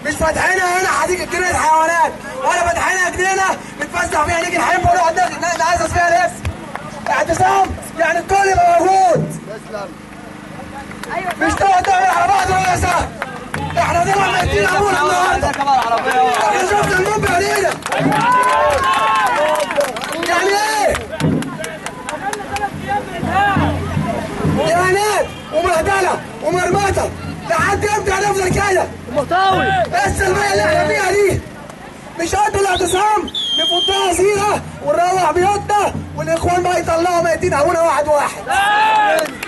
مش فاتحينها هنا حديقه جنينه حيوانات ولا فاتحينها جنينه نتفسح فيها نيجي نحب ونقعد نعزز فيها لبس اعتصام يعني الكل يبقى موجود مش تقعد تعمل على بعض ولا سهل احنا دايما ميتين ابونا النهارده احنا شفنا الموت بعينينا يعني ايه؟ اهانات ومهدله ومرمطه لحد امتى هنفضل كده؟ مطاوي ايه السلبيه اللي احنا فيها دي؟ مش قد الاعتصام نفضها سيره ونروح بيوتنا والاخوان بقى يطلعوا ميتين ابونا واحد واحد